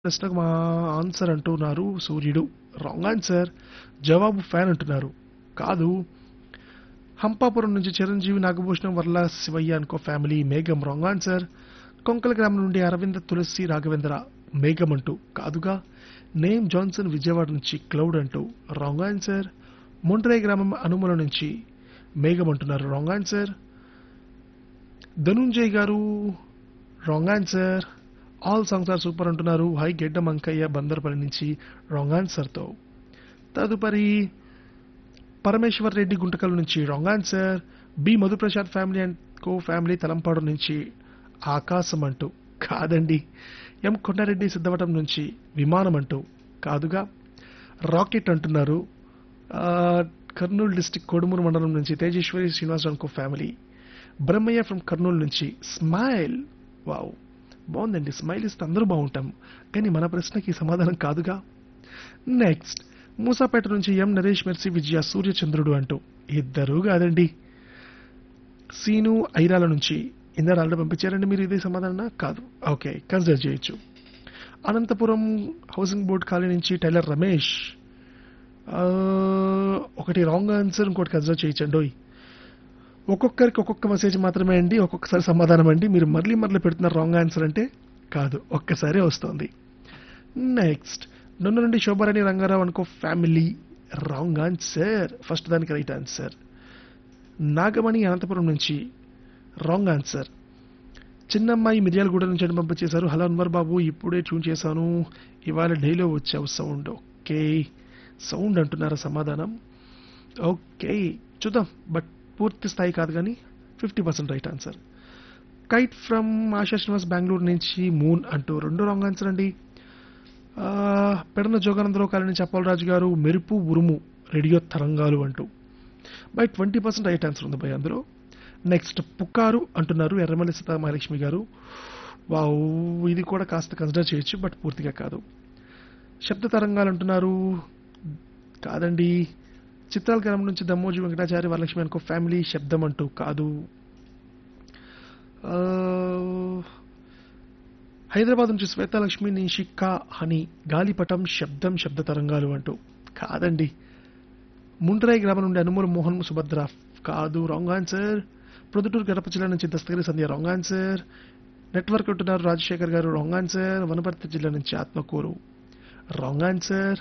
ప్రశ్నకు మా ఆన్సర్ అంటున్నారు సూర్యుడు రాంగ్ ఆన్సర్ జవాబు ఫ్యాన్ అంటున్నారు కాదు హంపాపురం నుంచి చిరంజీవి నాగభూషణం వర్ల శివయ్య అనుకో ఫ్యామిలీ మేఘం రాంగ్ ఆన్సర్ కొంకల గ్రామం నుండి అరవింద తులసి రాఘవేంద్ర మేఘం అంటూ కాదుగా నేమ్ జాన్సన్ విజయవాడ నుంచి క్లౌడ్ అంటూ రాంగ్ ఆన్సర్ మొండ్రై గ్రామం అనుమల నుంచి మేఘం అంటున్నారు wrong answer Dhananjay garu wrong answer all songs are super అంటున్నారు హై గెడ్డ మంకయ్య బందర్పల్లి నుంచి రాంగ్ ఆన్సర్తో తదుపరి పరమేశ్వర్ రెడ్డి గుంటకల్ నుంచి wrong answer B Madhuprasad family and co family Thalampadu నుంచి ఆకాశం అంటూ కాదండి ఎం కొండారెడ్డి సిద్ధవటం నుంచి విమానం అంటూ కాదుగా రాకెట్ అంటున్నారు ఆ, కర్నూలు డిస్టిక్ కొడుమూరు మండలం నుంచి తేజేశ్వరి శ్రీనివాస్ అనుకో ఫ్యామిలీ బ్రహ్మయ్య ఫ్రమ్ కర్నూలు నుంచి స్మైల్ వావ్ బాగుందండి స్మైల్ ఇస్తే అందరూ బాగుంటాం కానీ మన ప్రశ్నకి సమాధానం కాదుగా నెక్స్ట్ మూసాపేట నుంచి ఎం నరేష్ మెర్సి విజయ సూర్యచంద్రుడు అంటూ ఇద్దరు కాదండి సీను ఐరాల నుంచి ఇందరు ఆల్రెడీ పంపించారండి మీరు ఇదే సమాధానం కాదు ఓకే కన్సిడర్ చేయొచ్చు అనంతపురం హౌసింగ్ బోర్డ్ కాలనీ నుంచి టైలర్ రమేష్ ఆ, ఒకటి రాంగ్ ఆన్సర్ ఇంకోటి కన్సిడర్ చేయించండి ఒక్కొక్కరికి ఒక్కొక్క మెసేజ్ మాత్రమే అండి ఒక్కొక్కసారి సమాధానం అండి మీరు మళ్ళీ మళ్ళీ పెడుతున్నారు రాంగ్ ఆన్సర్ అంటే కాదు ఒక్కసారే వస్తుంది నెక్స్ట్ నన్ను నుండి శోభారాణి రంగారావు అనుకో ఫ్యామిలీ రాంగ్ ఆన్సర్ ఫస్ట్ దానికి రైట్ ఆన్సర్ నాగమణి అనంతపురం నుంచి రాంగ్ ఆన్సర్ చిన్నమ్మాయి మిర్యాలగూడ నుంచి అని పంపించేశారు హలో అన్వర్ బాబు ఇప్పుడే ట్యూన్ చేశాను ఇవాళ డైలో వచ్చావు సౌండ్ ఓకే సౌండ్ అంటున్నారా సమాధానం ఓకే చూద్దాం బట్ పూర్తి స్థాయి కాదు కానీ fifty percent right answer kite from Asha Srinivas Bengaluru నుంచి మూన్ అంటూ రెండు రాంగ్ ఆన్సర్ అండి ఆ, పెడన జోగానందరావు కాలనీ నుంచి అప్పలరాజు గారు మెరుపు ఉరుము రేడియో తరంగాలు అంటూ by twenty percent right answer ఉంది బై అందులో నెక్స్ట్ పుకారు అంటున్నారు ఎర్రమల్లి సీతామహాలక్ష్మి గారు వావ్ ఇది కూడా కాస్త కన్సిడర్ చేయొచ్చు బట్ పూర్తిగా కాదు శబ్ద తరంగాలు అంటున్నారు కాదండి చిత్రాల గ్రామం నుంచి దమ్మోజీ వెంకటాచారి వరలక్ష్మి అనుకో ఫ్యామిలీ శబ్దం అంటూ కాదు ఆ, హైదరాబాద్ నుంచి శ్వేతాలక్ష్మి నిషిక్క హని గాలిపటం శబ్దం శబ్ద తరంగాలు అంటూ కాదండి ముండ్రాయి గ్రామం నుండి అనుమూల మోహన్ సుభద్ర కాదు రాంగ్ ఆన్సర్ ప్రొద్దుటూరు గడప జిల్లా నుంచి Dastagiri Sandhya wrong answer network అంటున్నారు రాజశేఖర్ గారు రాంగ్ ఆన్సర్ వనపర్తి జిల్లా నుంచి Atmakur wrong answer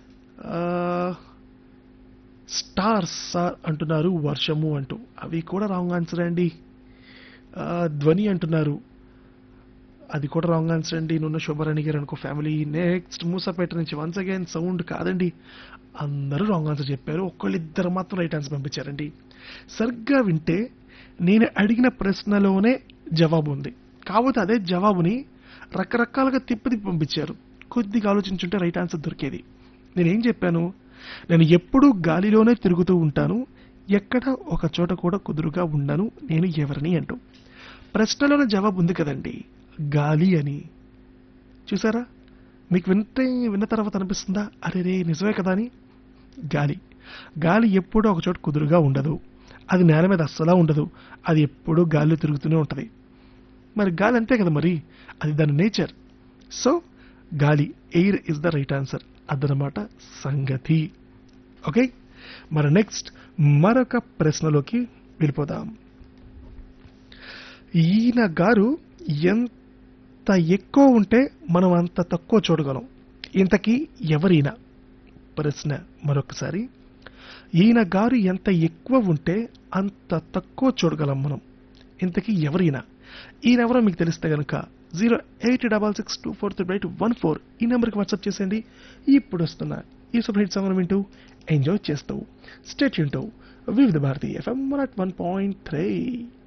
stars sir అంటున్నారు వర్షము అంటూ అవి కూడా రాంగ్ ఆన్సర్ అండి ఆ, ధ్వని అంటున్నారు అది కూడా రాంగ్ ఆన్సర్ అండి నున్న శోభరాణి గారు అనుకో ఫ్యామిలీ నెక్స్ట్ మూసాపేట నుంచి వన్స్ అగైన్ సౌండ్ కాదండి అందరూ రాంగ్ ఆన్సర్ చెప్పారు ఒక్కళ్ళిద్దరు మాత్రం రైట్ ఆన్సర్ పంపించారండి సరిగ్గా వింటే నేను అడిగిన ప్రశ్నలోనే జవాబు ఉంది కాకపోతే అదే జవాబుని రకరకాలుగా తిప్పి తిప్పి పంపించారు కొద్దిగా ఆలోచించుంటే రైట్ ఆన్సర్ దొరికేది నేనేం చెప్పాను నేను ఎప్పుడూ గాలిలోనే తిరుగుతూ ఉంటాను ఎక్కడ ఒక చోట కూడా కుదురుగా ఉండను నేను ఎవరిని అంటూ ప్రశ్నలోనే జవాబు ఉంది కదండి గాలి అని చూసారా మీకు వింటే విన్న తర్వాత అనిపిస్తుందా అరే రే నిజమే కదా అని గాలి గాలి ఎప్పుడూ ఒక చోట కుదురుగా ఉండదు అది నేల మీద అస్సలా ఉండదు అది ఎప్పుడూ గాలిలో తిరుగుతూనే ఉంటుంది మరి గాలి అంతే కదా మరి అది దాని నేచర్ సో గాలి air is the right answer అదనమాట సంగతి ఓకే మరి నెక్స్ట్ మరొక ప్రశ్నలోకి వెళ్ళిపోదాం ఈయన గారు ఎంత ఎక్కువ ఉంటే మనం అంత తక్కువ చూడగలం ఇంతకీ ఎవరైన ప్రశ్న మరొకసారి ఈయన గారు ఎంత ఎక్కువ ఉంటే అంత తక్కువ చూడగలం మనం ఇంతకీ ఎవరైనా ఈయనెవరో మీకు తెలిస్తే గనుక zero eight double six two four three eight one four ఈ నెంబర్కి వాట్సాప్ చేసేయండి ఇప్పుడు వస్తున్న ఈ సూపర్ హిట్ సాంగ్ వింటూ ఎంజాయ్ చేస్తూ స్టేట్ వింటూ Vividha Bharati FM one point three